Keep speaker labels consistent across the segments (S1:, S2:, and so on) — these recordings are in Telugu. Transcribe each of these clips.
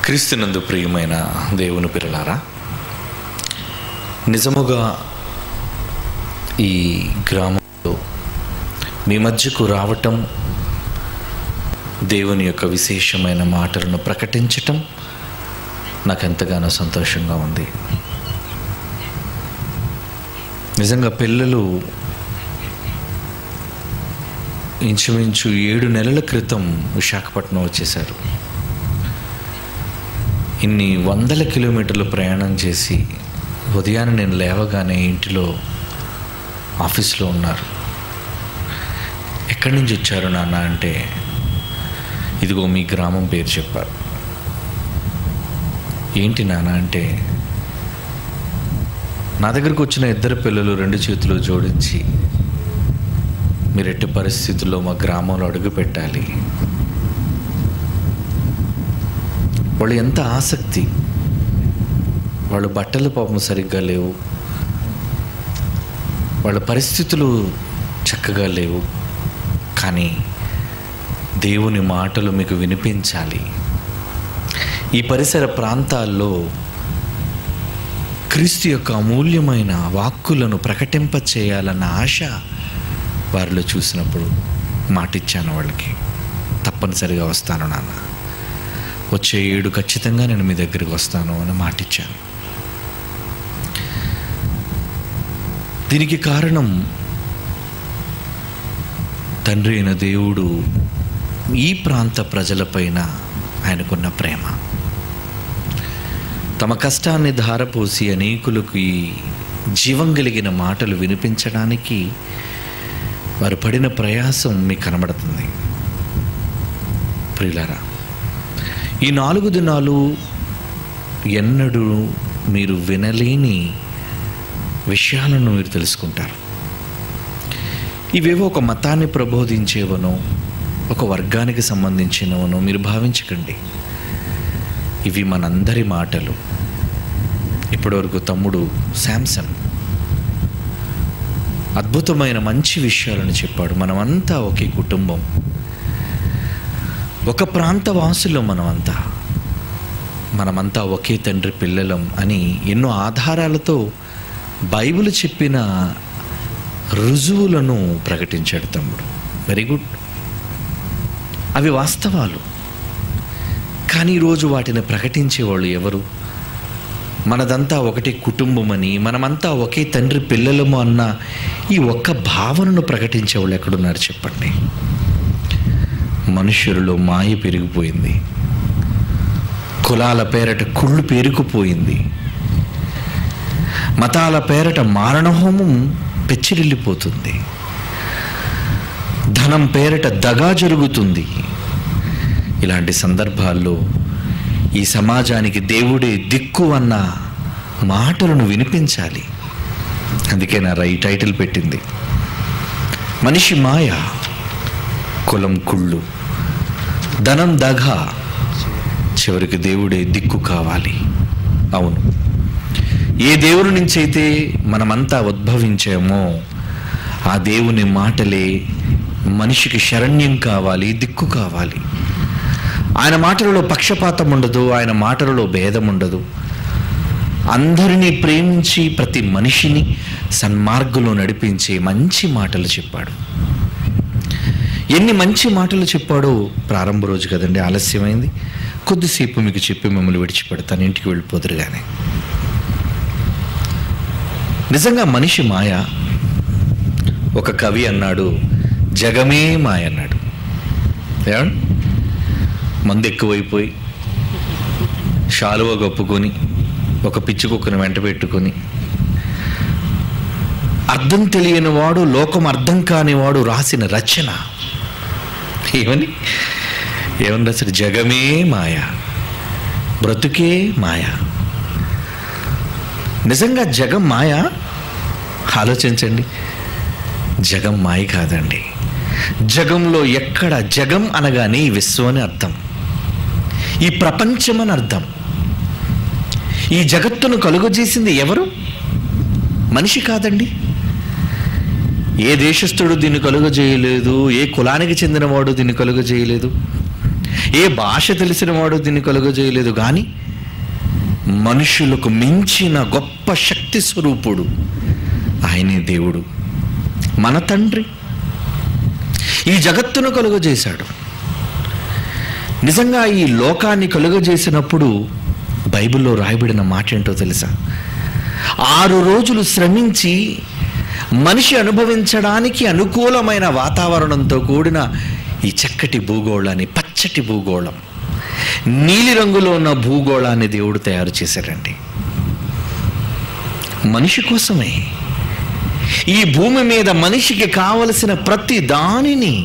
S1: క్రీస్తునందు ప్రియమైన దేవుని పిల్లలారా నిజముగా ఈ గ్రామంలో మీ మధ్యకు రావటం దేవుని యొక్క విశేషమైన మాటలను ప్రకటించటం నాకు ఎంతగానో సంతోషంగా ఉంది నిజంగా పిల్లలు ఇంచుమించు ఏడు నెలల క్రితం విశాఖపట్నం వచ్చేసారు ఇన్ని వందల కిలోమీటర్లు ప్రయాణం చేసి ఉదయాన్నే నేను లేవగానే ఇంటిలో ఆఫీస్లో ఉన్నారు ఎక్కడి నుంచి వచ్చారు నాన్న అంటే ఇదిగో మీ గ్రామం పేరు చెప్పారు ఏంటి నాన్న అంటే నా దగ్గరకు వచ్చిన ఇద్దరు పిల్లలు రెండు చేతులు జోడించి మీరు ఎట్టి పరిస్థితుల్లో మా గ్రామంలో అడుగు పెట్టాలి వాళ్ళు ఎంత ఆసక్తి వాళ్ళ బట్టలు పాపం సరిగ్గా లేవు వాళ్ళ పరిస్థితులు చక్కగా లేవు కానీ దేవుని మాటలు మీకు వినిపించాలి ఈ పరిసర ప్రాంతాల్లో క్రీస్తు యొక్క అమూల్యమైన వాక్కులను ప్రకటింప చేయాలన్న ఆశ వారిలో చూసినప్పుడు మాటిచ్చాను వాళ్ళకి తప్పనిసరిగా వస్తాను నాన్న వచ్చే ఏడు ఖచ్చితంగా నేను మీ దగ్గరికి వస్తాను అని మాటిచ్చాను దీనికి కారణం తండ్రి అయిన దేవుడు ఈ ప్రాంత ప్రజలపైన ఆయనకున్న ప్రేమ తమ కష్టాన్ని ధారపోసి అనేకులకు ఈ జీవం కలిగిన మాటలు వినిపించడానికి వారు పడిన ప్రయాసం మీకు కనబడుతుంది ప్రియులారా ఈ నాలుగు దినాలు ఎన్నడూ మీరు వినలేని విషయాలను మీరు తెలుసుకుంటారు ఇవేవో ఒక మతాన్ని ప్రబోధించేవనో ఒక వర్గానికి సంబంధించినవనో మీరు భావించకండి ఇవి మనందరి మాటలు ఇప్పటివరకు తమ్ముడు శాంసన్ అద్భుతమైన మంచి విషయాలను చెప్పాడు మనమంతా ఒకే కుటుంబం ఒక ప్రాంత వాసులు మనమంతా మనమంతా ఒకే తండ్రి పిల్లలం అని ఎన్నో ఆధారాలతో బైబిల్ చెప్పిన రుజువులను ప్రకటించాడు తమ్ముడు వెరీ గుడ్ అవి వాస్తవాలు కానీ ఈరోజు వాటిని ప్రకటించేవాళ్ళు ఎవరు మనదంతా ఒకటే కుటుంబమని మనమంతా ఒకే తండ్రి పిల్లలము అన్న ఈ ఒక్క భావనను ప్రకటించే వాళ్ళు ఎక్కడున్నారు చెప్పండి మనుషులలో మాయ పెరిగిపోయింది కులాల పేరట కుళ్ళు పేరుకుపోయింది మతాల పేరట మారణహోమం పెచ్చిరిల్లిపోతుంది ధనం పేరట దగా జరుగుతుంది ఇలాంటి సందర్భాల్లో ఈ సమాజానికి దేవుడే దిక్కు అన్న మాటలను వినిపించాలి అందుకే నా రై టైటిల్ పెట్టింది మనిషి మాయ కులం కుళ్ళు ధనం దగ చివరికి దేవుడే దిక్కు కావాలి అవును ఏ దేవుని నుంచి అయితే మనమంతా ఉద్భవించామో ఆ దేవుని మాటలే మనిషికి శరణ్యం కావాలి దిక్కు కావాలి ఆయన మాటలలో పక్షపాతం ఉండదు ఆయన మాటలలో భేదం ఉండదు అందరినీ ప్రేమించి ప్రతి మనిషిని సన్మార్గంలో నడిపించే మంచి మాటలు చెప్పాడు ఎన్ని మంచి మాటలు చెప్పాడో ప్రారంభ రోజు కదండి ఆలస్యమైంది కొద్దిసేపు మీకు చెప్పి మిమ్మల్ని విడిచిపెడతాను ఇంటికి వెళ్ళిపోదురు కానీ నిజంగా మనిషి మాయ ఒక కవి అన్నాడు జగమే మాయ అన్నాడు ఏమండి మందు ఎక్కువైపోయి షాలువ కప్పుకొని ఒక పిచ్చి కుక్కను వెంట పెట్టుకొని అర్థం తెలియని వాడు లోకం అర్థం కాని వాడు రాసిన రచన ఏమని ఏమని రాశాడు జగమే మాయ బ్రతుకే మాయ నిజంగా జగం మాయ ఆలోచించండి జగం మాయ కాదండి జగంలో ఎక్కడ జగం అనగానే ఈ విశ్వం అని అర్థం ఈ ప్రపంచం అని అర్థం ఈ జగత్తును కలుగజేసింది ఎవరు మనిషి కాదండి ఏ దేశస్థుడు దీన్ని కలుగజేయలేదు ఏ కులానికి చెందినవాడు దీన్ని కలుగజేయలేదు ఏ భాష తెలిసిన వాడు దీన్ని కలుగజేయలేదు కానీ మనుషులకు మించిన గొప్ప శక్తి స్వరూపుడు ఆయనే దేవుడు మన తండ్రి ఈ జగత్తును కలుగజేశాడు నిజంగా ఈ లోకాన్ని కలుగజేసినప్పుడు బైబిల్లో రాయబడిన మాట ఏంటో తెలుసా ఆరు రోజులు శ్రమించి మనిషి అనుభవించడానికి అనుకూలమైన వాతావరణంతో కూడిన ఈ చక్కటి భూగోళాన్ని పచ్చటి భూగోళం నీలిరంగులో ఉన్న భూగోళాన్ని దేవుడు తయారు చేశాడండి మనిషి కోసమే ఈ భూమి మీద మనిషికి కావలసిన ప్రతి దానిని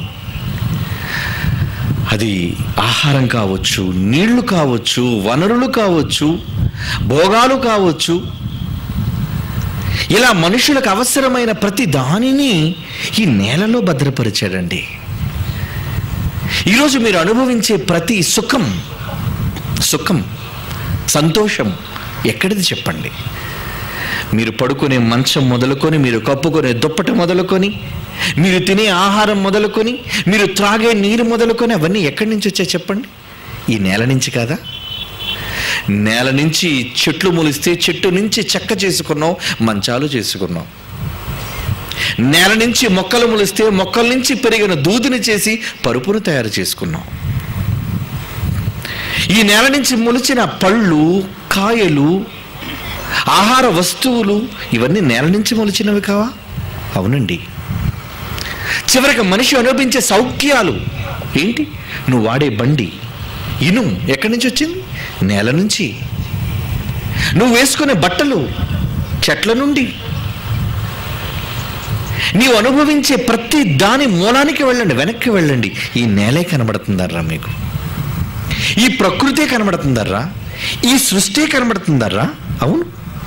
S1: అది ఆహారం కావచ్చు నీళ్లు కావచ్చు వనరులు కావచ్చు భోగాలు కావచ్చు ఇలా మనుషులకు అవసరమైన ప్రతి దానిని ఈ నేలలో భద్రపరిచాడండి ఈరోజు మీరు అనుభవించే ప్రతి సుఖం సుఖం సంతోషం ఎక్కడిది చెప్పండి మీరు పడుకునే మంచం మొదలుకొని మీరు కప్పుకునే దుప్పట మొదలుకొని మీరు తినే ఆహారం మొదలుకొని మీరు త్రాగే నీరు మొదలుకొని అవన్నీ ఎక్కడి నుంచి వచ్చాయి చెప్పండి ఈ నేల నుంచి కాదా నేల నుంచి చెట్లు మొలిస్తే చెట్టు నుంచి చెక్క చేసుకున్నాం మంచాలు చేసుకున్నాం నేల నుంచి మొక్కలు మొలిస్తే మొక్కల నుంచి పెరిగిన దూదిని చేసి పరుపును తయారు చేసుకున్నాం ఈ నేల నుంచి మొలిచిన పళ్ళు కాయలు ఆహార వస్తువులు ఇవన్నీ నేల నుంచి మొలిచినవి కావా అవునండి చివరికి మనిషి అనుభవించే సౌఖ్యాలు ఏంటి నువ్వు వాడే బండి ఇనుం ఎక్కడి నుంచి వచ్చింది నేల నుంచి నువ్వు వేసుకునే బట్టలు చెట్ల నుండి నీవు అనుభవించే ప్రతి దాని మూలానికి వెళ్ళండి వెనక్కి వెళ్ళండి ఈ నేలే కనబడుతుందర్రా మీకు ఈ ప్రకృతే కనబడుతుందర్రా ఈ సృష్టి కనబడుతుందర్రా అవును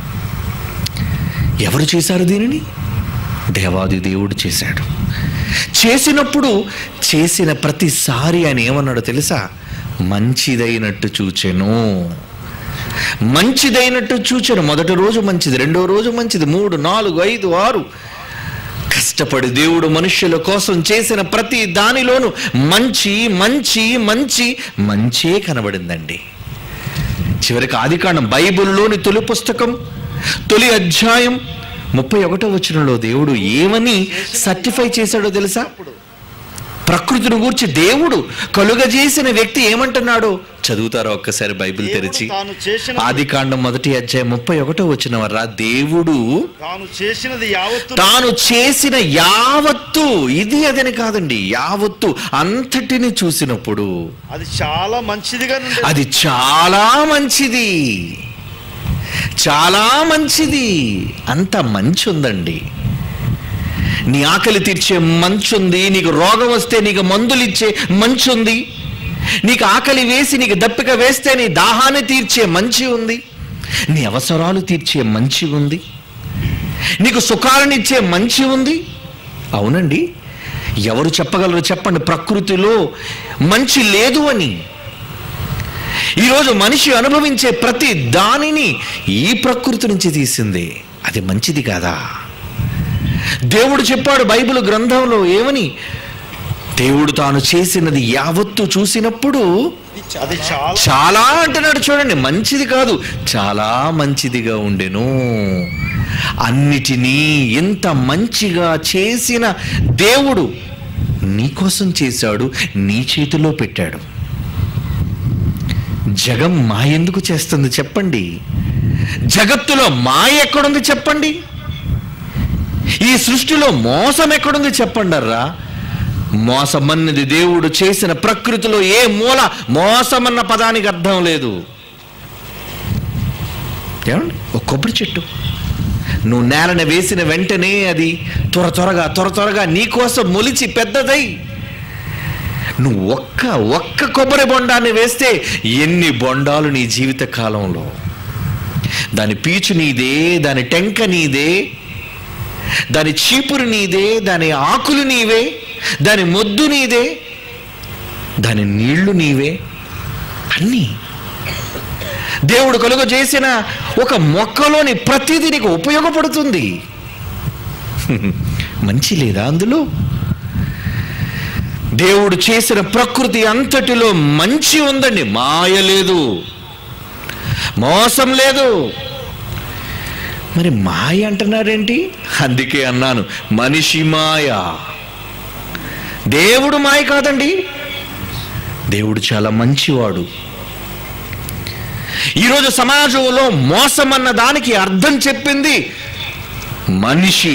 S1: ఎవరు చేశారు దీనిని దేవాది దేవుడు చేశాడు చేసినప్పుడు చేసిన ప్రతిసారి ఆయన ఏమన్నాడో తెలుసా మంచిదైనట్టు చూచెను మంచిదైనట్టు చూచెను మొదటి రోజు మంచిది రెండో రోజు మంచిది మూడు నాలుగు ఐదు ఆరు కష్టపడి దేవుడు మనుష్యుల కోసం చేసిన ప్రతి దానిలోనూ మంచి మంచి మంచి మంచే కనబడిందండి చివరికి ఆదికాండం బైబిల్లోని తొలి పుస్తకం తొలి అధ్యాయం ముప్పై ఒకటో వచనంలో దేవుడు ఏమని సర్టిఫై చేశాడో తెలుసా ప్రకృతిని గూర్చి దేవుడు కలుగజేసిన వ్యక్తి ఏమంటున్నాడో చదువుతారా ఒక్కసారి బైబిల్
S2: దేవుడు
S1: తెరిచి
S2: తాను చేసిన
S1: ఆదికాండం మొదటి అధ్యాయం ముప్పై ఒకటో వచ్చిన వర్రా దేవుడు
S2: తాను చేసినది యావత్తు
S1: తాను చేసిన యావత్తు ఇది అదని కాదండి యావత్తు అంతటిని చూసినప్పుడు
S2: అది చాలా మంచిదిగా నుండి
S1: అది చాలా మంచిది చాలా మంచిది అంత మంచి ఉందండి నీ ఆకలి తీర్చే మంచు ఉంది నీకు రోగం వస్తే నీకు మందులు ఇచ్చే మంచు ఉంది నీకు ఆకలి వేసి నీకు దప్పిక వేస్తే నీ దాహాన్ని తీర్చే మంచి ఉంది నీ అవసరాలు తీర్చే మంచి ఉంది నీకు సుఖాలనిచ్చే మంచి ఉంది అవునండి ఎవరు చెప్పగలరు చెప్పండి ప్రకృతిలో మంచి లేదు అని ఈరోజు మనిషి అనుభవించే ప్రతి దానిని ఈ ప్రకృతి నుంచి తీసింది అది మంచిది కాదా దేవుడు చెప్పాడు బైబిల్ గ్రంథంలో ఏమని దేవుడు తాను చేసినది యావత్తు చూసినప్పుడు
S2: అది చాలా
S1: చాలా అంటున్నాడు చూడండి మంచిది కాదు చాలా మంచిదిగా ఉండెను అన్నిటినీ ఎంత మంచిగా చేసిన దేవుడు నీకోసం చేశాడు నీ చేతిలో పెట్టాడు జగం మా ఎందుకు చేస్తుంది చెప్పండి జగత్తులో మాయ ఎక్కడుంది చెప్పండి ఈ సృష్టిలో మోసం ఎక్కడుంది చెప్పండి అర్రా మోసమన్నది దేవుడు చేసిన ప్రకృతిలో ఏ మూల మోసమన్న పదానికి అర్థం లేదు ఏమండి ఒక కొబ్బరి చెట్టు నువ్వు నేలన వేసిన వెంటనే అది త్వర త్వరగా త్వర త్వరగా నీకోసం మొలిచి పెద్దదై నువ్వు ఒక్క ఒక్క కొబ్బరి బొండాన్ని వేస్తే ఎన్ని బొండాలు నీ జీవిత కాలంలో దాని పీచు నీదే దాని టెంక నీదే దాని చీపురు నీదే దాని ఆకులు నీవే దాని మొద్దు నీదే దాని నీళ్లు నీవే అన్నీ దేవుడు కలుగ చేసిన ఒక మొక్కలోని ప్రతిదీ నీకు ఉపయోగపడుతుంది మంచి లేదా అందులో దేవుడు చేసిన ప్రకృతి అంతటిలో మంచి ఉందండి మాయ లేదు మోసం లేదు మరి మాయ అంటున్నారేంటి అందుకే అన్నాను మనిషి మాయ దేవుడు మాయ కాదండి దేవుడు చాలా మంచివాడు ఈరోజు సమాజంలో మోసం అన్న దానికి అర్థం చెప్పింది మనిషి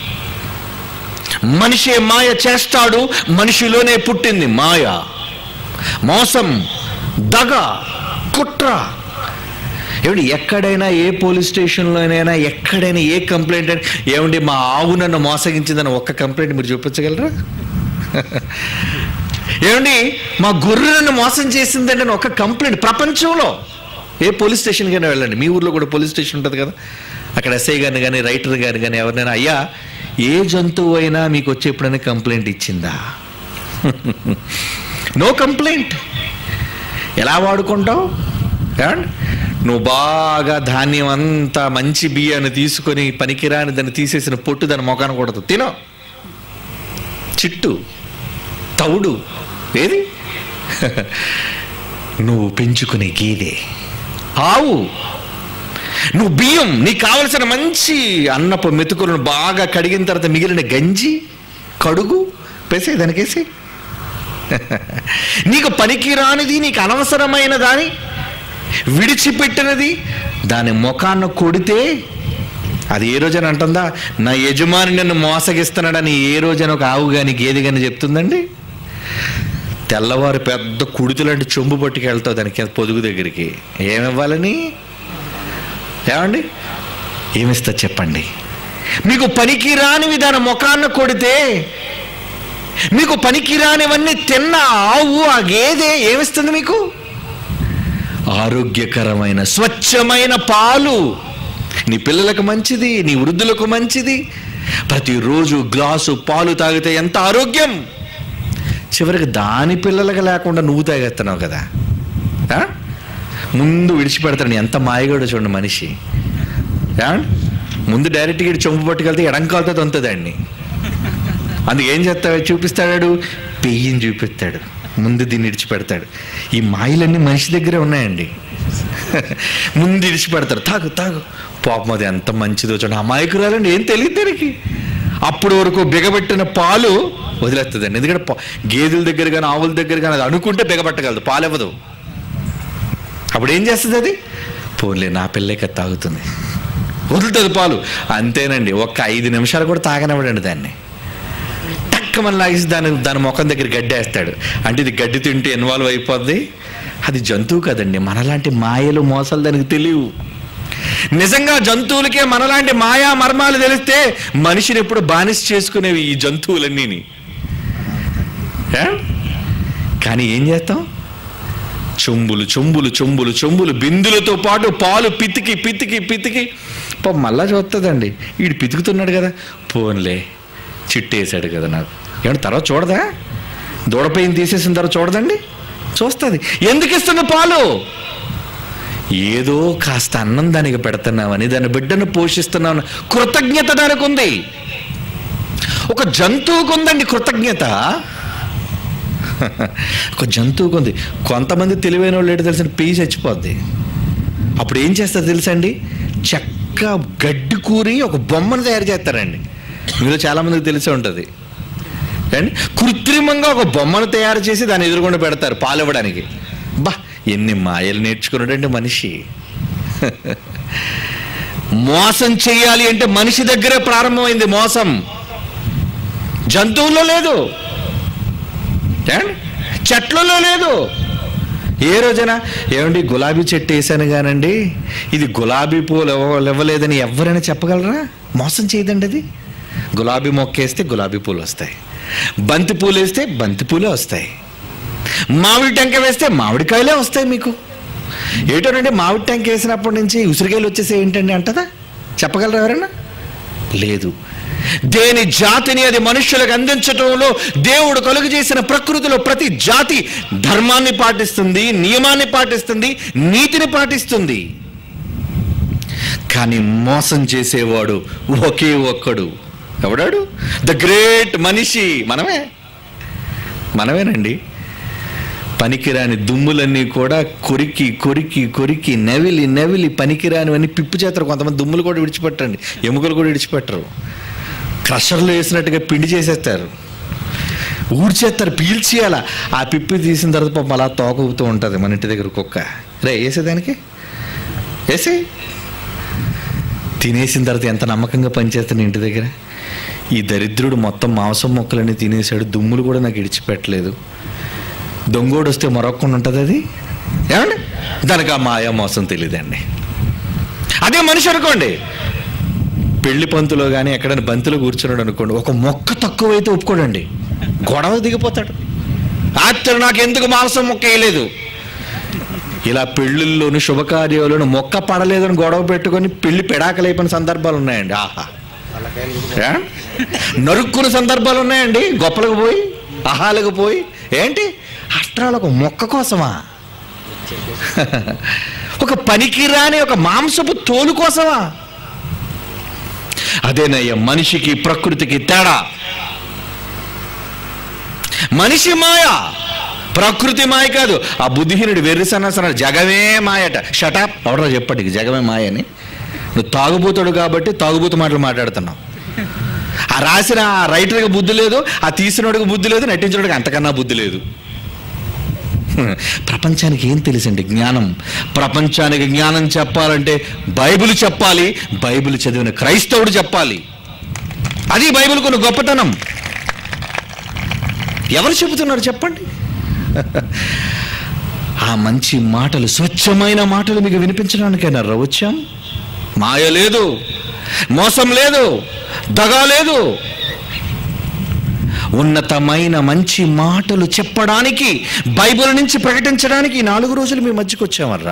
S1: మనిషే మాయ చేస్తాడు మనిషిలోనే పుట్టింది మాయ మోసం దగ కుట్ర ఏమండి ఎక్కడైనా ఏ పోలీస్ స్టేషన్లోనైనా ఎక్కడైనా ఏ కంప్లైంట్ అయినా ఏమండి మా ఆవు నన్ను మోసగించిందని ఒక్క కంప్లైంట్ మీరు చూపించగలరా ఏమండి మా గొర్రె నన్ను మోసం చేసిందండి అని ఒక కంప్లైంట్ ప్రపంచంలో ఏ పోలీస్ స్టేషన్కైనా వెళ్ళండి మీ ఊర్లో కూడా పోలీస్ స్టేషన్ ఉంటుంది కదా అక్కడ ఎస్ఐ గారిని కానీ రైటర్ గారిని కానీ ఎవరినైనా అయ్యా ఏ జంతువు అయినా మీకు వచ్చి ఎప్పుడైనా కంప్లైంట్ ఇచ్చిందా నో కంప్లైంట్ ఎలా వాడుకుంటావు ఏమండి? నువ్వు బాగా ధాన్యం అంతా మంచి బియ్యాన్ని తీసుకొని పనికిరాని దాన్ని తీసేసిన పొట్టు దాని మొఖాన కొడదు తినో చిట్టు తౌడు ఏది నువ్వు పెంచుకునే గేదె ఆవు నువ్వు బియ్యం నీకు కావలసిన మంచి అన్నపు మెతుకులను బాగా కడిగిన తర్వాత మిగిలిన గంజి కడుగు పేసే దానికేసి నీకు పనికిరానిది నీకు అనవసరమైన దాని విడిచిపెట్టినది దాని ముఖాన్న కొడితే అది ఏ రోజైనా అంటుందా నా యజమాని నన్ను మోసగిస్తున్నాడని ఏ రోజైనా ఒక ఆవు కానీ గేదె కానీ చెప్తుందండి తెల్లవారు పెద్ద కుడితులాంటి చెంబు పట్టుకెళ్తావు దానికి పొదుగు దగ్గరికి ఏమివ్వాలని ఏమండి ఏమిస్తా చెప్పండి మీకు పనికి రానివి దాని ముఖాన్న కొడితే మీకు పనికి రానివన్నీ తిన్న ఆవు ఆ గేదె ఏమిస్తుంది మీకు ఆరోగ్యకరమైన స్వచ్ఛమైన పాలు నీ పిల్లలకు మంచిది నీ వృద్ధులకు మంచిది ప్రతిరోజు గ్లాసు పాలు తాగితే ఎంత ఆరోగ్యం చివరికి దాని పిల్లలకు లేకుండా నువ్వు తాగేస్తున్నావు కదా ఆ? ముందు విడిచిపెడతాడు ఎంత మాయగాడో చూడండి మనిషి ఆ? ముందు డైరెక్ట్గా ఇటు చొంపు పట్టుకెళ్తే ఎడంకాలతో తొంతదాన్ని అందుకు ఏం చేస్తాడు చూపిస్తాడు పెయ్యిని చూపిస్తాడు ముందు దీన్ని ఇడిచిపెడతాడు ఈ మాయలన్నీ మనిషి దగ్గరే ఉన్నాయండి ముందు ఇడిచిపెడతాడు తాగు తాగు పాపం అది ఎంత మంచిదో చూడండి అమాయకురాలండి ఏం తెలియదు దానికి అప్పుడు వరకు బిగబెట్టిన పాలు వదిలేస్తుందండి ఎందుకంటే పా- గేదెల దగ్గర కానీ ఆవుల దగ్గర కానీ అది అనుకుంటే బిగబట్టగలదు పాలు ఇవ్వదు అప్పుడు ఏం చేస్తుంది అది పోన్లే నా పిల్లక తాగుతుంది వదులుతుంది పాలు అంతేనండి ఒక్క ఐదు నిమిషాలు కూడా తాగనివ్వడండి దాన్ని టక్కమని లాగేసి దాని దాని ముఖం దగ్గర గడ్డి వేస్తాడు అంటే ఇది గడ్డి తింటే ఇన్వాల్వ్ అయిపోద్ది అది జంతువు కదండి మనలాంటి మాయలు మోసాలు దానికి తెలియవు నిజంగా జంతువులకే మనలాంటి మాయా మర్మాలు తెలిస్తే మనిషిని ఎప్పుడు బానిస చేసుకునేవి ఈ జంతువులన్నీని ఏ? కానీ ఏం చేస్తాం చెంబులు చెంబులు చెంబులు చెంబులు బిందులతో పాటు పాలు పితికి పితికి పితికి పాప మళ్ళా చూస్తుందండి వీడు పితుకుతున్నాడు కదా పోన్లే చిట్టేసాడు కదా నాకు ఏమంటే తర్వాత చూడదా దూడపైన తీసేసిన తర్వాత చూడదండి చూస్తుంది ఎందుకు ఇస్తున్న పాలు ఏదో కాస్త అన్నం దానికి పెడుతున్నామని దాని బిడ్డను పోషిస్తున్నామని కృతజ్ఞత దానికి ఉంది ఒక జంతువుకు ఉందండి కృతజ్ఞత ఒక జంతువుకు ఉంది కొంతమంది తెలివైన వాళ్ళు ఏంటో తెలిసిన పెయ్యి చచ్చిపోద్ది అప్పుడు ఏం చేస్తారు తెలుసండి చెక్క గడ్డి కూరి ఒక బొమ్మను తయారు చేస్తారండి మీలో చాలామందికి తెలిసే ఉంటుంది అండి కృత్రిమంగా ఒక బొమ్మను తయారు చేసి దాన్ని ఎదురుకుండా పెడతారు పాలు ఇవ్వడానికి బా ఎన్ని మాయలు నేర్చుకున్నాడండి మనిషి మోసం చేయాలి అంటే మనిషి దగ్గరే ప్రారంభమైంది మోసం జంతువుల్లో లేదు ఏమండి? చెట్లలో లేదు ఏ రోజైనా ఏమండి గులాబీ చెట్టు వేసాను కానండి ఇది గులాబీ పూలు ఇవ్వ- ఇవ్వలేదని ఎవరైనా చెప్పగలరా మోసం చేయదండి అది గులాబీ మొక్క వేస్తే గులాబీ పూలు వస్తాయి బంతి పూలు వేస్తే బంతి పూలే వస్తాయి మామిడి టెంక వేస్తే మామిడికాయలే వస్తాయి మీకు ఏంటోనండి మామిడి టెంక వేసినప్పటి నుంచి ఉసిరికాయలు వచ్చేసి ఏంటండి అంటదా చెప్పగలరా ఎవరైనా లేదు దేని జాతిని అది మనుషులకు అందించటంలో దేవుడు కలుగు చేసిన ప్రకృతిలో ప్రతి జాతి ధర్మాన్ని పాటిస్తుంది నియమాన్ని పాటిస్తుంది నీతిని పాటిస్తుంది కానీ మోసం చేసేవాడు ఒకే ఒక్కడు ఎవడాడు ద గ్రేట్ మనిషి మనమే మనమేనండి పనికిరాని దుమ్ములన్నీ కూడా కొరికి కొరికి కొరికి నవిలి నవిలి పనికిరానివన్నీ పిప్పు చేస్తారు కొంతమంది దుమ్ములు కూడా విడిచిపెట్టండి ఎముకలు కూడా విడిచిపెట్టరు క్రషర్లో వేసినట్టుగా పిండి చేసేస్తారు ఊడ్చేస్తారు పీల్చేయాల ఆ పిప్పి తీసిన తర్వాత పాపం అలా తోకవుతూ ఉంటుంది మన ఇంటి దగ్గర కుక్క రే వేసేదానికి వేసే తినేసిన తర్వాత ఎంత నమ్మకంగా పనిచేస్తాను ఇంటి దగ్గర ఈ దరిద్రుడు మొత్తం మాంసం మొక్కలన్నీ తినేసాడు దుమ్ములు కూడా నాకు ఇడిచిపెట్టలేదు దొంగోడు వస్తే మరొక్కకుండా ఉంటుంది అది ఏమండి దానికి ఆ మాయా మోసం తెలియదండి అదే మనిషి అనుకోండి పెళ్లి పంతులో కానీ ఎక్కడైనా బంతిలో కూర్చున్నాడు అనుకోండి ఒక మొక్క తక్కువైతే ఒప్పుకోడండి గొడవ దిగిపోతాడు ఆత్ర నాకు ఎందుకు మాంసం మొక్క వేయలేదు ఇలా పెళ్ళిళ్ళలోను శుభకార్యాలను మొక్క పడలేదని గొడవ పెట్టుకొని పెళ్లి పెడాకలైపోయిన సందర్భాలు ఉన్నాయండి ఆహా ఏ? నరుక్కున్న సందర్భాలు ఉన్నాయండి గొప్పలకు పోయి ఆహాలకు పోయి ఏంటి అష్ట్రాలు ఒక మొక్క కోసమా ఒక పనికిరాని ఒక మాంసపు తోలు కోసమా అదేనయ్య మనిషికి ప్రకృతికి తేడా మనిషి మాయ ప్రకృతి మాయ కాదు ఆ బుద్ధిహీనుడు వెర్రి సన్నాసన జగమే మాయట షటాప్ ఎవడో చెప్పండి జగమే మాయ అని నువ్వు తాగుబోతాడు కాబట్టి తాగుబోతు మాటలు మాట్లాడుతున్నావు ఆ రాసిన ఆ రైటర్కి బుద్ధి లేదు ఆ తీసినోడికి బుద్ధి లేదు నటించినోడికి అంతకన్నా బుద్ధి లేదు ప్రపంచానికి ఏం తెలుసండి జ్ఞానం ప్రపంచానికి జ్ఞానం చెప్పాలంటే బైబిల్ చెప్పాలి బైబిల్ చదివిన క్రైస్తవుడు చెప్పాలి అది బైబిల్ కొన్ని గొప్పతనం ఎవరు చెబుతున్నారు చెప్పండి ఆ మంచి మాటలు స్వచ్ఛమైన మాటలు మీకు వినిపించడానికైనా వచ్చాం మాయ లేదు మోసం లేదు దగా లేదు ఉన్నతమైన మంచి మాటలు చెప్పడానికి బైబిల్ నుంచి ప్రకటించడానికి ఈ నాలుగు రోజులు మీ మధ్యకు వచ్చామర్రా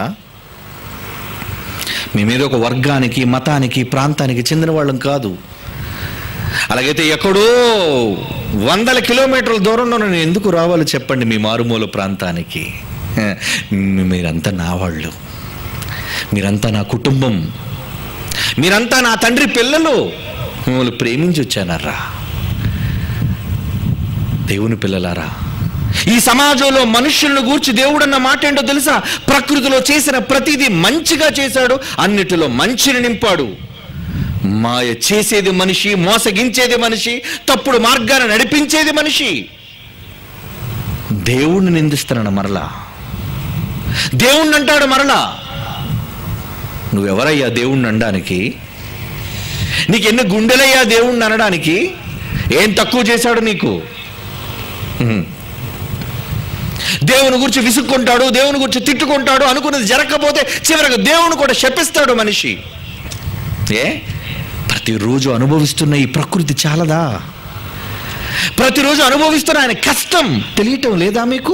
S1: మేమేదో ఒక వర్గానికి మతానికి ప్రాంతానికి చెందిన వాళ్ళం కాదు అలాగైతే ఎక్కడో వందల కిలోమీటర్ల దూరంలో నేను ఎందుకు రావాలి చెప్పండి మీ మారుమూల ప్రాంతానికి హ, మీరంతా నా వాళ్ళు మీరంతా నా కుటుంబం మీరంతా నా తండ్రి పిల్లలు మిమ్మల్ని ప్రేమించి వచ్చానర్రా దేవుని పిల్లలారా ఈ సమాజంలో మనుషులను గూర్చి దేవుడన్న మాట ఏంటో తెలుసా ప్రకృతిలో చేసిన ప్రతిదీ మంచిగా చేశాడు అన్నిటిలో మంచిని నింపాడు మాయ చేసేది మనిషి మోసగించేది మనిషి తప్పుడు మార్గాన్ని నడిపించేది మనిషి దేవుణ్ణి నిందిస్తున్నాడు మరలా దేవుణ్ణి అంటాడు మరలా నువ్వెవరయ్యా దేవుణ్ణి అనడానికి నీకు ఎన్ని గుండెలయ్యా దేవుణ్ణి అనడానికి ఏం తక్కువ చేశాడు నీకు హ్మ్. దేవుని గురించి విసుక్కుంటాడు దేవుని గురించి తిట్టుకుంటాడు అనుకున్నది జరగకపోతే చివరికి దేవుని కూడా శపిస్తాడు మనిషి ఏ ప్రతిరోజు అనుభవిస్తున్న ఈ ప్రకృతి చాలదా ప్రతిరోజు అనుభవిస్తున్న ఆయన కష్టం తెలియటం లేదా మీకు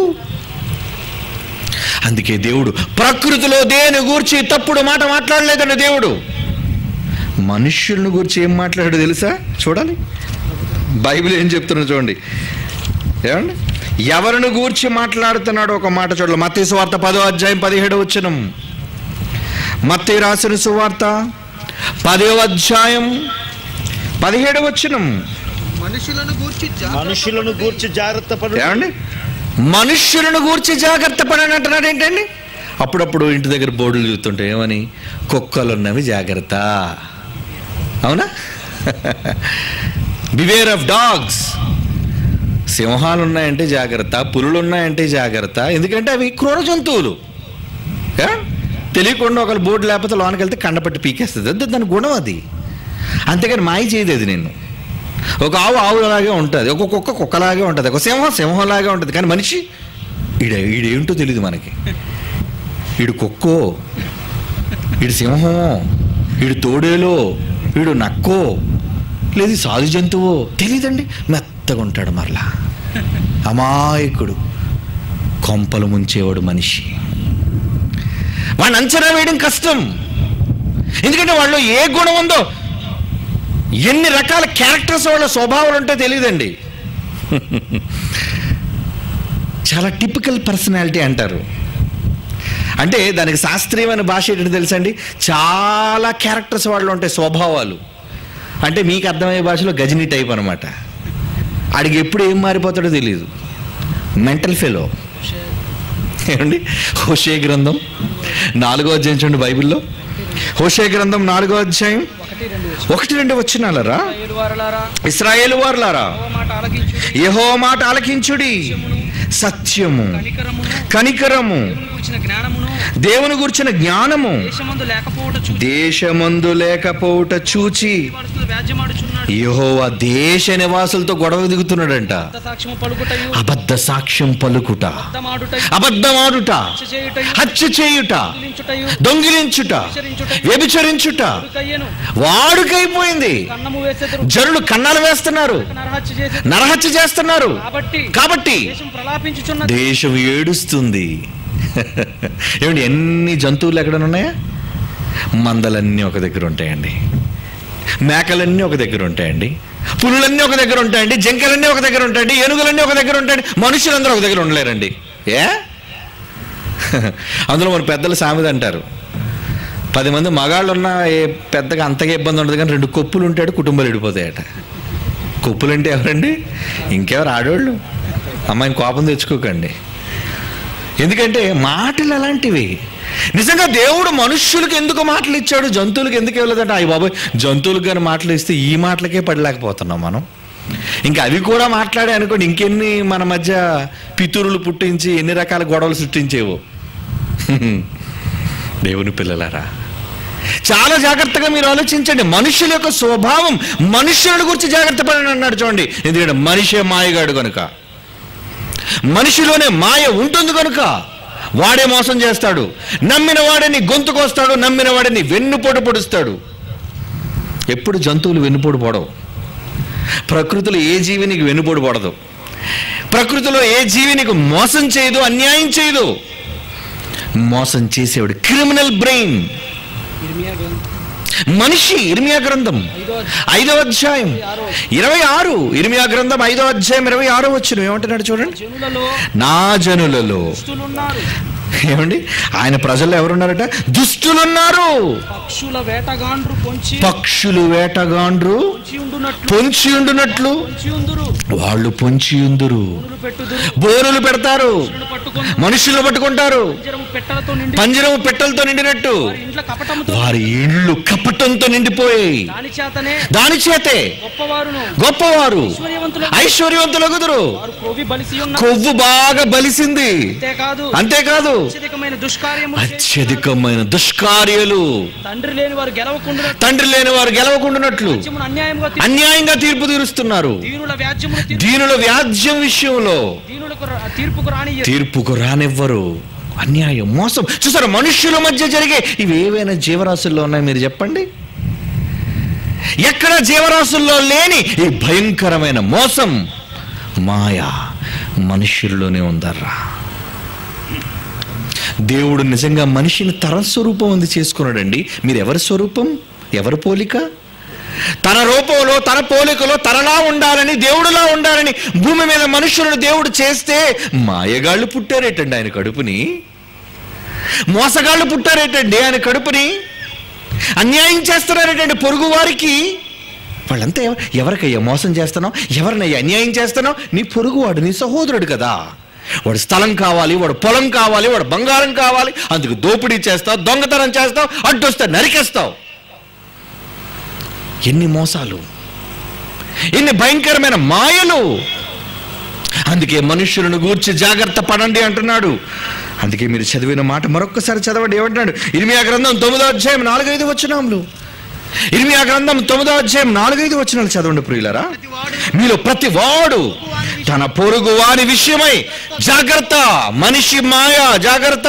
S1: అందుకే దేవుడు ప్రకృతిలో దేని గూర్చి తప్పుడు మాట మాట్లాడలేదండి దేవుడు మనుష్యులను గురించి ఏం మాట్లాడాడు తెలుసా చూడాలి బైబిల్ ఏం చెప్తున్నా చూడండి ఏమండి ఎవరిని గూర్చి మాట్లాడుతున్నాడు ఒక మాట చూడాలి మత్తయి సువార్త పదో అధ్యాయం పదిహేడు వచ్చినం మత్తయి రాసిన సువార్త పదో అధ్యాయం పదిహేడు వచ్చినం
S3: మనుషులను గూర్చి జాగ్రత్త
S2: మనుషులను
S3: పడుడి.
S2: గూర్చి జాగ్రత్త పడు
S1: ఏమండి మనుష్యులను గూర్చి జాగ్రత్త పడని అంటున్నాడు ఏంటండి అప్పుడప్పుడు ఇంటి దగ్గర బోర్డులు చూస్తుంటే ఏమని కుక్కలున్నవి జాగ్రత్త అవునా బివేర్ ఆఫ్ డాగ్స్ సింహాలు ఉన్నాయంటే జాగ్రత్త పులులు ఉన్నాయంటే జాగ్రత్త ఎందుకంటే అవి క్రూర జంతువులు ఏ? తెలియకుండా ఒకరు బోర్డు లేకపోతే లోనికి వెళ్తే కండపట్టి పీకేస్తుంది అది దాని గుణం అది అంతేగాని మాయ చేయదు అది నిన్ను ఒక ఆవు ఆవులాగే ఉంటుంది ఒక కుక్క కుక్కలాగే ఉంటుంది ఒక సింహం సింహంలాగే ఉంటుంది కానీ మనిషి ఈడ ఈడేంటో తెలియదు మనకి ఈడు కుక్కో ఈడు సింహమో ఈడు తోడేలో ఈడు నక్కో లేదు సాధు జంతువో తెలియదండి మెత్తగా ఉంటాడు మరలా అమాయకుడు కొంపలు ముంచేవాడు మనిషి వాడిని అంచనా వేయడం కష్టం ఎందుకంటే వాళ్ళు ఏ గుణం ఉందో ఎన్ని రకాల క్యారెక్టర్స్ వాళ్ళ స్వభావాలు ఉంటే తెలియదండి చాలా టిపికల్ పర్సనాలిటీ అంటారు అంటే దానికి శాస్త్రీయమైన భాష ఏంటంటే తెలుసండి చాలా క్యారెక్టర్స్ వాళ్ళు ఉంటాయి స్వభావాలు అంటే మీకు అర్థమయ్యే భాషలో గజని టైప్ అనమాట ఆడికి ఎప్పుడు ఏం మారిపోతాడో తెలియదు మెంటల్ ఫెలో ఏమండి హోషే గ్రంథం నాలుగో అధ్యాయం చూడండి బైబిల్లో హోషే గ్రంథం నాలుగో అధ్యాయం
S3: ఒకటి రెండు
S1: ఒకటి రెండు వచ్చినాలరా
S3: ఏడు వారలారా
S1: ఇస్రాయేలు వార్లారా
S3: ఓ మాట ఆలకించు
S1: యహో మాట ఆలకించుడి సత్యము
S3: కనికరమును
S1: కనికరము
S3: దేవుని గురించిన జ్ఞానమును
S1: దేవుని గురించిన జ్ఞానము
S3: దేశమందు లేకపోవట చూసి
S1: దేశమందు లేకపోవుట చూచి
S3: వాడుతూ వ్యాజ్యమాడుచున్నాడు
S1: యహోవా దేశ నివాసులతో గొడవ దిగుతున్నాడంట
S3: అబద్ధ సాక్ష్యము పలుకుటయు
S1: అబద్ధ సాక్ష్యం పలుకుట
S3: అబద్ధమాడుటయు
S1: అబద్ధమాడుట
S3: హత్య చేయుటయు
S1: హత్య చేయుట
S3: దొంగిలించుటయు
S1: దొంగిలించుట వ్యభిచరించుట
S3: ఉరికయ్యను
S1: వాడుకైపోయింది
S3: కన్నము వేసేదరు
S1: జనులు కన్నాలు వేస్తున్నారు
S3: నరహత్య చేసే
S1: నరహత్య చేస్తున్నారు
S3: కాబట్టి
S1: కాబట్టి
S3: దేశం ప్రలాపించుచున్నది
S1: దేశం ఏడుస్తుంది ఏమండి ఎన్ని జంతువులు ఎక్కడ ఉన్నాయా మందలన్నీ ఒక దగ్గర ఉంటాయండి మేకలన్నీ ఒక దగ్గర ఉంటాయండి పులులన్నీ ఒక దగ్గర ఉంటాయండి జింకలన్నీ ఒక దగ్గర ఉంటాయండి ఏనుగులన్నీ ఒక దగ్గర ఉంటాయండి మనుషులందరూ ఒక దగ్గర ఉండలేరండి ఏ అందులో మన పెద్దలు సామెత అంటారు పది మంది మగాళ్ళు ఉన్నా ఏ పెద్దగా అంతగా ఇబ్బంది ఉండదు కానీ రెండు కొప్పులు ఉంటాడు కుటుంబాలు విడిపోతాయట కొప్పులు అంటే ఎవరండి ఇంకెవరు ఆడోళ్ళు అమ్మాయిని కోపం తెచ్చుకోకండి ఎందుకంటే మాటలు అలాంటివి నిజంగా దేవుడు మనుష్యులకు ఎందుకు మాటలు ఇచ్చాడు జంతువులకు ఎందుకు ఇవ్వలేదంటే అయ్యి బాబాయ్ జంతువులకు కానీ మాటలు ఇస్తే ఈ మాటలకే పడలేకపోతున్నాం మనం ఇంకా అవి కూడా మాట్లాడే అనుకోండి ఇంకెన్ని మన మధ్య పితురులు పుట్టించి ఎన్ని రకాల గొడవలు సృష్టించేవో దేవుని పిల్లలారా చాలా జాగ్రత్తగా మీరు ఆలోచించండి మనుషుల యొక్క స్వభావం మనుషుల గురించి జాగ్రత్త పడని అన్నాడు చూడండి ఎందుకంటే మనిషే మాయగాడు కనుక మనిషిలోనే మాయ ఉంటుంది కనుక వాడే మోసం చేస్తాడు నమ్మిన వాడిని గొంతుకొస్తాడు నమ్మిన వాడిని వెన్నుపోటు పొడుస్తాడు ఎప్పుడు జంతువులు వెన్నుపోటు పొడవు ప్రకృతిలో ఏ జీవి నీకు వెన్నుపోటు పడదు ప్రకృతిలో ఏ జీవి నీకు మోసం చేయదు అన్యాయం చేయదు మోసం చేసేవాడు క్రిమినల్ బ్రెయిన్
S3: ఇర్మియా గ్రంథం
S1: మనిషి ఇర్మియా గ్రంథం
S3: ఐదో
S1: ఐదో అధ్యాయం ఇరవై ఆరు ఇర్మియా గ్రంథం ఐదో అధ్యాయం ఇరవై ఆరో వచ్చిన ఏమంటున్నాడు చూడండి
S3: జనులలో
S1: నా జనులలో
S3: దుష్టులున్నారు
S1: ఏమండి ఆయన ప్రజల్లో ఎవరున్నారట దుష్టులున్నారు
S3: పక్షుల వేటగాండ్రు పొంచి
S1: పక్షులు వేటగాండ్రు
S3: పొంచి ఉండునట్లు
S1: పొంచి ఉండునట్లు
S3: పొంచి ఉందురు
S1: వాళ్ళు పొంచి ఉందురు
S3: ఊరులు పెట్టుదురు
S1: బోరులు పెడతారు
S3: పక్షులను పట్టుకొని
S1: మనుషులు పట్టుకుంటారు
S3: పంజరము పెట్టలతో నిండి
S1: పంజరం పెట్టెలతో నిండినట్టు
S3: వారి ఇంట్లో కపటముతో
S1: వారి ఇళ్ళు కపటంతో నిండిపోయాయి
S3: దాని చేతనే
S1: దాని చేతే
S3: గొప్పవారును
S1: గొప్పవారు
S3: ఐశ్వర్యవంతులు
S1: ఐశ్వర్యవంతులు కుదురు
S3: వారు క్రోవి బలిసి ఉన్న
S1: కొవ్వు బాగా బలిసింది
S3: అంతేకాదు
S1: అంతేకాదు
S3: అత్యధికమైన దుష్కార్యము
S1: అత్యధికమైన దుష్కార్యాలు
S3: తండ్రి లేని వారు గెలవకుండా
S1: తండ్రి లేని వారు గెలవకుండానట్లు
S3: రాజ్యమును అన్యాయముగా తీ-
S1: అన్యాయంగా తీర్పు తీరుస్తున్నారు
S3: దీనుల వ్యాజ్యమును తీ-
S1: దీనుల వ్యాజ్యం విషయంలో
S3: దీనులకు రా- తీర్పుకు రాని
S1: తీర్పుకు రానివ్వరు అన్యాయం మోసం చూసారు మనుష్యుల మధ్య జరిగే ఇవి ఏవైనా జీవరాశుల్లో ఉన్నాయి మీరు చెప్పండి ఎక్కడ జీవరాశుల్లో లేని ఈ భయంకరమైన మోసం మాయ మనుష్యుల్లోనే ఉందర్రా దేవుడు నిజంగా మనిషిని తన స్వరూపం ఉంది చేసుకున్నాడండి మీరు ఎవరి స్వరూపం ఎవరి పోలిక తన రూపంలో తన పోలికలో తనలా ఉండాలని దేవుడులా ఉండాలని భూమి మీద మనుషులను దేవుడు చేస్తే మాయగాళ్ళు పుట్టారేటండి ఆయన కడుపుని మోసగాళ్ళు పుట్టారేటండి ఆయన కడుపుని అన్యాయం చేస్తున్నారేటండి పొరుగు వారికి వాళ్ళంతా ఎవ- ఎవరికయ్యా మోసం చేస్తున్నావు ఎవరినయ్యా అన్యాయం చేస్తున్నావు నీ పొరుగువాడు నీ సహోదరుడు కదా వాడు స్థలం కావాలి వాడు పొలం కావాలి వాడు బంగారం కావాలి అందుకు దోపిడీ చేస్తావు దొంగతనం చేస్తావు అడ్డొస్తే నరికేస్తావు ఎన్ని మోసాలు ఎన్ని భయంకరమైన మాయలు అందుకే మనుష్యులను గూర్చి జాగ్రత్త పడండి అంటున్నాడు అందుకే మీరు చదివిన మాట మరొక్కసారి చదవండి ఏమంటున్నాడు ఇరిమియా గ్రంథం తొమ్మిదో అధ్యాయం నాలుగైదు వచ్చినాములు ఇరిమియా గ్రంథం తొమ్మిదో అధ్యాయం నాలుగైదు వచ్చినాలు చదవండి ప్రియులరా మీలో ప్రతి వాడు తన పొరుగు వారి విషయమై జాగ్రత్త మనిషి మాయ జాగ్రత్త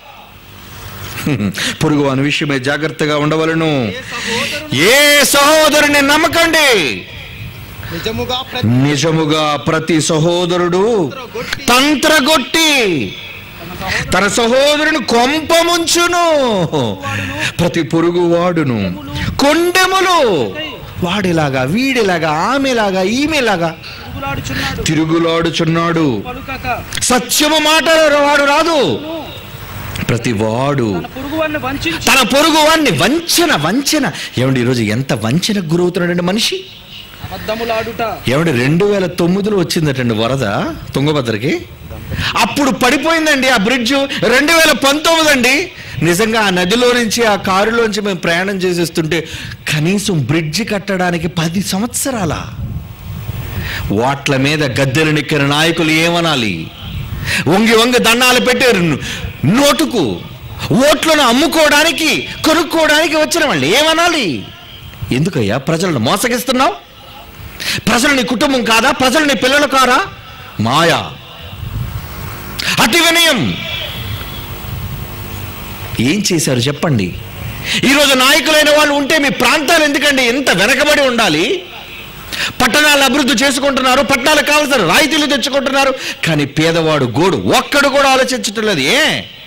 S1: పొరుగు వాని విషయమై జాగ్రత్తగా ఉండవలను ఏ సహోదరుని నమ్మకండి
S3: నిజముగా ప్రతి
S1: నిజముగా ప్రతి సహోదరుడు తంత్రగొట్టి తన సహోదరుని కొంపముంచును ప్రతి పొరుగు వాడును కొండెములు వాడిలాగా వీడిలాగా ఆమెలాగా ఈమెలాగా
S3: తిరుగులాడుచున్నాడు
S1: తిరుగులాడుచున్నాడు
S3: పలుకక
S1: సత్యము మాట వాడు రాదు ప్రతి వాడు
S3: తన పొరుగు వారిని వంచించి
S1: తన పొరుగు వాడిని వంచన వంచన ఏమండి ఈరోజు ఎంత వంచనకు గురవుతున్నాడండి మనిషి
S3: అబద్ధములాడుట
S1: ఏమండి రెండు వేల తొమ్మిదిలో వచ్చిందటండి వరద తుంగభద్రకి అప్పుడు పడిపోయిందండి ఆ బ్రిడ్జ్ రెండు వేల పంతొమ్మిది అండి నిజంగా ఆ నదిలో నుంచి ఆ కారులోంచి మేము ప్రయాణం చేసేస్తుంటే కనీసం బ్రిడ్జ్ కట్టడానికి పది సంవత్సరాల వాట్ల మీద గద్దెలు నెక్కిన నాయకులు ఏమనాలి వంగి వంగి దండాలు పెట్టారు నోటుకు ఓట్లను అమ్ముకోవడానికి కొనుక్కోవడానికి వచ్చిన వాళ్ళు ఏమనాలి ఎందుకయ్యా ప్రజలను మోసగిస్తున్నావు ప్రజలు నీ కుటుంబం కాదా ప్రజలు నీ పిల్లలు కారా మాయా అతి వినయం ఏం చేశారు చెప్పండి ఈరోజు నాయకులైన వాళ్ళు ఉంటే మీ ప్రాంతాలు ఎందుకండి ఎంత వెనకబడి ఉండాలి పట్టణాలు అభివృద్ధి చేసుకుంటున్నారు పట్టణాలకు కావాల్సిన రాయితీలు తెచ్చుకుంటున్నారు కానీ పేదవాడు గోడు ఒక్కడు కూడా ఆలోచించటం లేదు ఏ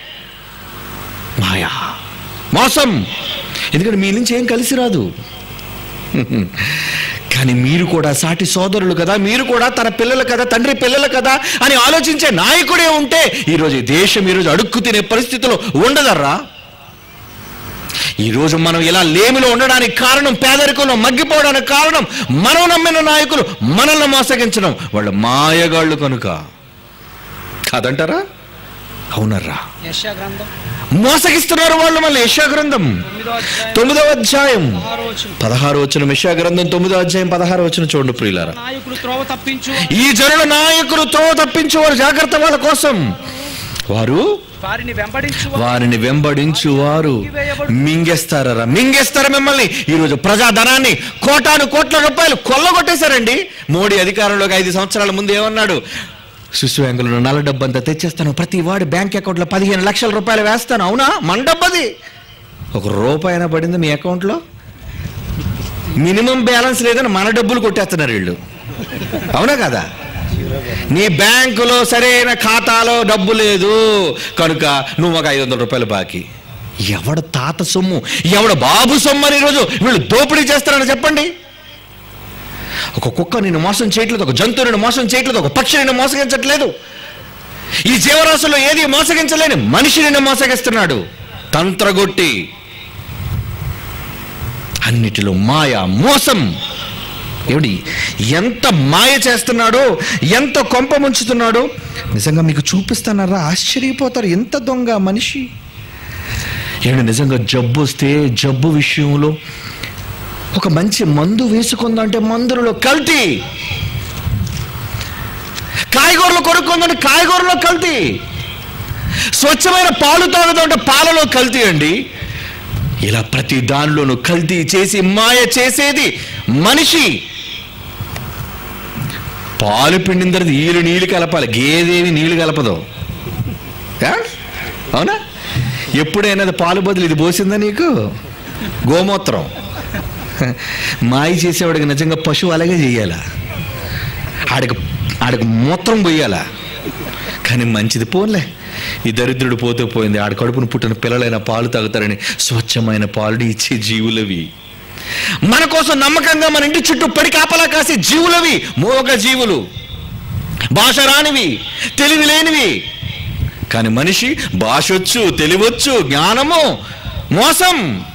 S1: మాయా మోసం ఎందుకంటే మీ నుంచి ఏం కలిసి రాదు కానీ మీరు కూడా సాటి సోదరులు కదా మీరు కూడా తన పిల్లలు కదా తండ్రి పిల్లలు కదా అని ఆలోచించే నాయకుడే ఉంటే ఈరోజు ఈ దేశం ఈరోజు అడుక్కు తినే పరిస్థితిలో ఉండదర్రా ఈరోజు మనం ఇలా లేమిలో ఉండడానికి కారణం పేదరికంలో మగ్గిపోవడానికి కారణం మనం నమ్మిన నాయకులు మనల్ని మోసగించడం వాళ్ళు మాయగాళ్ళు కనుక కాదంటారా అవునర్రా
S3: యెషయా గ్రంథం
S1: మోసగిస్తున్నారు వాళ్ళు మళ్ళీ యశా గ్రంథం
S3: తొమ్మిదో అధ్యాయం
S1: తొమ్మిదవ అధ్యాయం
S3: పదహారో వచనం.
S1: పదహారు వచ్చిన మిషా గ్రంథం తొమ్మిదో అధ్యాయం పదహారు వచ్చిన చూడండి ప్రియులారా
S3: నాయకులు త్రోవ తప్పించు
S1: ఈ జనుల నాయకులు త్రోవ తప్పించేవారు జాగ్రత్త వాళ్ళ కోసం వారు
S3: వారిని వెంబడించు
S1: వారిని వెంబడించు వారు మింగేస్తారా మింగేస్తారా మిమ్మల్ని ఈరోజు ప్రజాధనాన్ని కోటాను కోట్ల రూపాయలు కొల్లగొట్టేశారండి మోడీ అధికారంలోకి ఐదు సంవత్సరాల ముందు ఏమన్నాడు శిశువ్యాంగులను నల్ల డబ్బంతా తెచ్చేస్తాను ప్రతి వాడి బ్యాంక్ అకౌంట్లో పదిహేను లక్షల రూపాయలు వేస్తాను అవునా మన డబ్బది ఒక రూపాయి అయినా పడింది మీ అకౌంట్లో మినిమం బ్యాలెన్స్ లేదని మన డబ్బులు కొట్టేస్తున్నారు వీళ్ళు అవునా కదా నీ బ్యాంకులో సరైన ఖాతాలో డబ్బు లేదు కనుక నువ్వు ఒక ఐదు వందల రూపాయలు బాకీ ఎవడ తాత సొమ్ము ఎవడ బాబు సొమ్ము అని ఈరోజు వీళ్ళు దోపిడీ చేస్తారని చెప్పండి ఒక కుక్క నిన్ను మోసం చేయట్లేదు ఒక జంతువు నిన్ను మోసం చేయట్లేదు ఒక పక్షి నిన్ను మోసగించట్లేదు ఈ జీవరాశుల్లో ఏది మోసగించలేని మనిషి నిన్ను మోసగిస్తున్నాడు తంత్రగొట్టి అన్నిటిలో మాయ మోసం ఏమిటి ఎంత మాయ చేస్తున్నాడో ఎంత కొంప ముంచుతున్నాడో నిజంగా మీకు చూపిస్తానరా ఆశ్చర్యపోతారు ఎంత దొంగ మనిషి ఏమిటి నిజంగా జబ్బు వస్తే జబ్బు విషయంలో ఒక మంచి మందు వేసుకుందంటే మందులలో కల్తీ కాయగూరలు కొనుక్కుందంటే కాయగూరలో కల్తీ స్వచ్ఛమైన పాలు తాగుతుంటే పాలలో కల్తీ అండి ఇలా ప్రతి దానిలోనూ కల్తీ చేసి మాయ చేసేది మనిషి పాలు పిండిన తర్వాత ఈలు నీళ్ళు కలపాలి గేదేవి నీళ్ళు కలపదు ఆ? అవునా ఎప్పుడైనా అది పాలు బదులు ఇది పోసిందా నీకు గోమూత్రం మాయ చేసేవాడికి నిజంగా పశువు అలాగే చెయ్యాలా ఆడికి ఆడికి మూత్రం పోయాలా కానీ మంచిది పోన్లే ఈ దరిద్రుడు పోతే పోయింది ఆడ కడుపును పుట్టిన పిల్లలైన పాలు తాగుతారని స్వచ్ఛమైన పాలుని ఇచ్చే జీవులవి మన కోసం నమ్మకంగా మన ఇంటి చుట్టూ పడి కాపలా కాసే జీవులవి మోగ జీవులు భాష రానివి తెలివి లేనివి కానీ మనిషి భాష వచ్చు తెలివచ్చు జ్ఞానము మోసం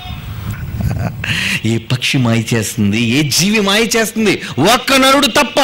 S1: ఏ పక్షి మాయ చేస్తుంది ఏ జీవి మాయ చేస్తుంది ఒక్క నరుడు తప్ప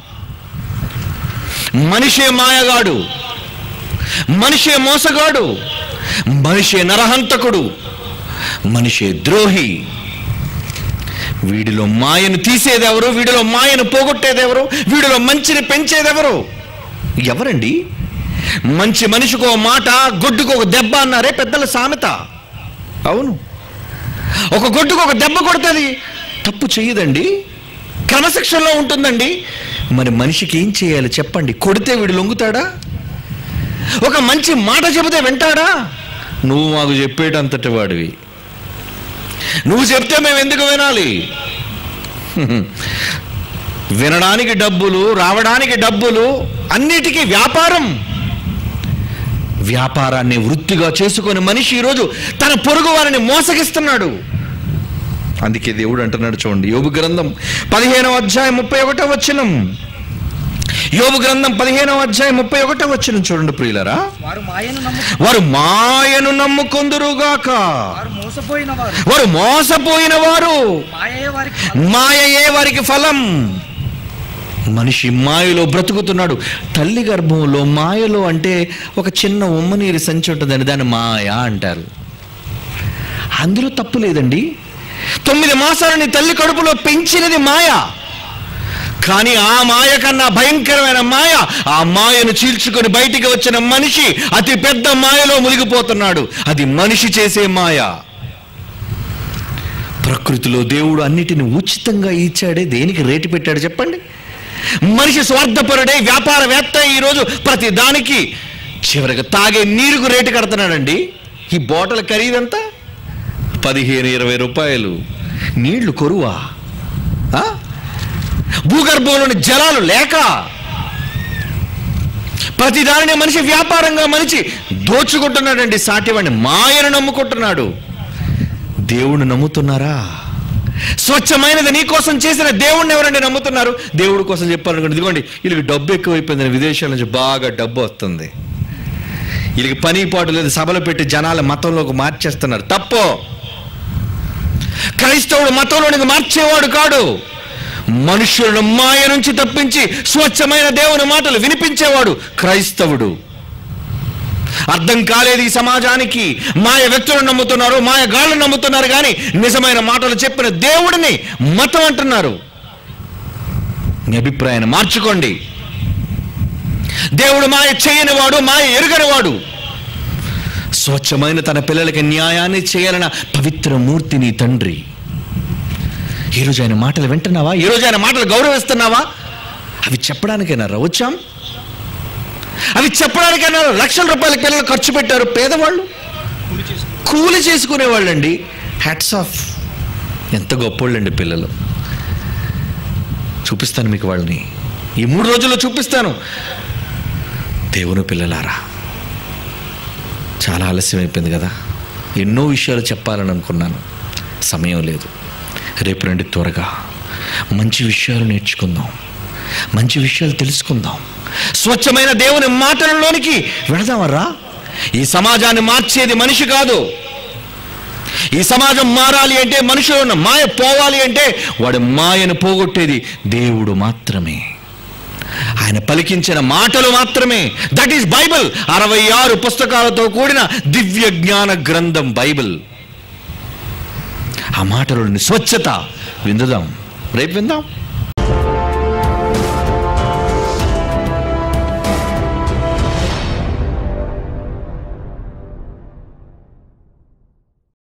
S1: మనిషే మాయగాడు మనిషే మోసగాడు మనిషే నరహంతకుడు మనిషే ద్రోహి వీడిలో మాయను తీసేదెవరు వీడిలో మాయను పోగొట్టేదెవరు వీడిలో మంచిని పెంచేదెవరు ఎవరండి మంచి మనిషికి ఒక మాట గొడ్డుకు ఒక దెబ్బ అన్నారే పెద్దల సామెత అవును ఒక గొడ్డుకు ఒక దెబ్బ కొడుతుంది తప్పు చెయ్యదండి క్రమశిక్షణలో ఉంటుందండి మరి మనిషికి ఏం చేయాలి చెప్పండి కొడితే వీడు లొంగుతాడా ఒక మంచి మాట చెబితే వింటాడా నువ్వు మాకు చెప్పేటంతటి వాడివి నువ్వు చెప్తే మేము ఎందుకు వినాలి వినడానికి డబ్బులు రావడానికి డబ్బులు అన్నిటికీ వ్యాపారం వ్యాపారాన్ని వృత్తిగా చేసుకొని మనిషి ఈరోజు తన పొరుగు వారిని మోసగిస్తున్నాడు అందుకే దేవుడు అంటున్నాడు చూడండి యోబు గ్రంథం పదిహేనవ అధ్యాయం ముప్పై ఒకటో వచ్చినం యోబు గ్రంథం పదిహేనవ అధ్యాయం ముప్పై ఒకటో వచ్చినం చూడండి ప్రియులరా
S3: వారు మాయను నమ్ము
S1: వారు మాయను నమ్ముకొందురుగాక
S3: వారు మోసపోయిన వారు
S1: వారు మోసపోయిన వారు
S3: మాయే వారికి
S1: మాయయే వారికి ఫలం మనిషి మాయలో బ్రతుకుతున్నాడు తల్లి గర్భంలో మాయలో అంటే ఒక చిన్న ఉమ్మనీరు సంచి ఉంటుందండి దాన్ని మాయ అంటారు అందులో తప్పు లేదండి తొమ్మిది మాసాలు నీ తల్లి కడుపులో పెంచినది మాయ కానీ ఆ మాయ కన్నా భయంకరమైన మాయ ఆ మాయను చీల్చుకొని బయటికి వచ్చిన మనిషి అతి పెద్ద మాయలో మునిగిపోతున్నాడు అది మనిషి చేసే మాయ ప్రకృతిలో దేవుడు అన్నిటిని ఉచితంగా ఇచ్చాడే దేనికి రేటు పెట్టాడు చెప్పండి మనిషి స్వార్థపరుడే వ్యాపారవేత్త ఈరోజు ప్రతి దానికి చివరికి తాగే నీరుకు రేటు కడుతున్నాడండి ఈ బాటిల్ ఖరీదంతా పదిహేను ఇరవై రూపాయలు నీళ్లు కొరువా ఆ? భూగర్భంలోని జలాలు లేక ప్రతి దానిని మనిషి వ్యాపారంగా మనిషి దోచుకుంటున్నాడండి సాటివాడిని మాయను నమ్ముకుంటున్నాడు దేవుణ్ణి నమ్ముతున్నారా స్వచ్ఛమైనది నీ కోసం చేసిన దేవుణ్ణి ఎవరండి నమ్ముతున్నారు దేవుడి కోసం చెప్పాలనుకోండి ఇదిగోండి వీళ్ళకి డబ్బు ఎక్కువైపోయింది విదేశాల నుంచి బాగా డబ్బు వస్తుంది వీళ్ళకి పని పాటు లేదు సభలు పెట్టి జనాల మతంలోకి మార్చేస్తున్నారు తప్పు క్రైస్తవుడు మతంలోనికి మార్చేవాడు కాడు మనుషులను మాయ నుంచి తప్పించి స్వచ్ఛమైన దేవుని మాటలు వినిపించేవాడు క్రైస్తవుడు అర్థం కాలేదు ఈ సమాజానికి మాయ వ్యక్తులను నమ్ముతున్నారు మాయ గాళ్ళను నమ్ముతున్నారు కానీ నిజమైన మాటలు చెప్పిన దేవుడిని మతం అంటున్నారు మీ అభిప్రాయాన్ని మార్చుకోండి దేవుడు మాయ చేయని వాడు మాయ ఎరుగని వాడు స్వచ్ఛమైన తన పిల్లలకి న్యాయాన్ని చేయాలన్న పవిత్ర మూర్తి నీ తండ్రి ఈరోజు ఆయన మాటలు వింటున్నావా ఈరోజు ఆయన మాటలు గౌరవిస్తున్నావా అవి చెప్పడానికైనా రా వచ్చాం అవి చెప్పడానికైనా లక్షల రూపాయల పిల్లలు ఖర్చు పెట్టారు పేదవాళ్ళు కూలి చేసుకునేవాళ్ళండి హ్యాట్స్ ఆఫ్ ఎంత గొప్పోళ్ళండి పిల్లలు చూపిస్తాను మీకు వాళ్ళని ఈ మూడు రోజుల్లో చూపిస్తాను దేవుని పిల్లలారా చాలా ఆలస్యం అయిపోయింది కదా ఎన్నో విషయాలు చెప్పాలని అనుకున్నాను సమయం లేదు రేపు రండి త్వరగా మంచి విషయాలు నేర్చుకుందాం మంచి విషయాలు తెలుసుకుందాం స్వచ్ఛమైన దేవుని మాటలలోనికి వెళదామరా ఈ సమాజాన్ని మార్చేది మనిషి కాదు ఈ సమాజం మారాలి అంటే మనుషులు ఉన్న మాయ పోవాలి అంటే వాడి మాయను పోగొట్టేది దేవుడు మాత్రమే ఆయన పలికించిన మాటలు మాత్రమే దట్ ఈస్ బైబిల్ అరవై ఆరు పుస్తకాలతో కూడిన దివ్య జ్ఞాన గ్రంథం బైబిల్ ఆ మాటలోని స్వచ్ఛత విందుదాం రేపు విందాం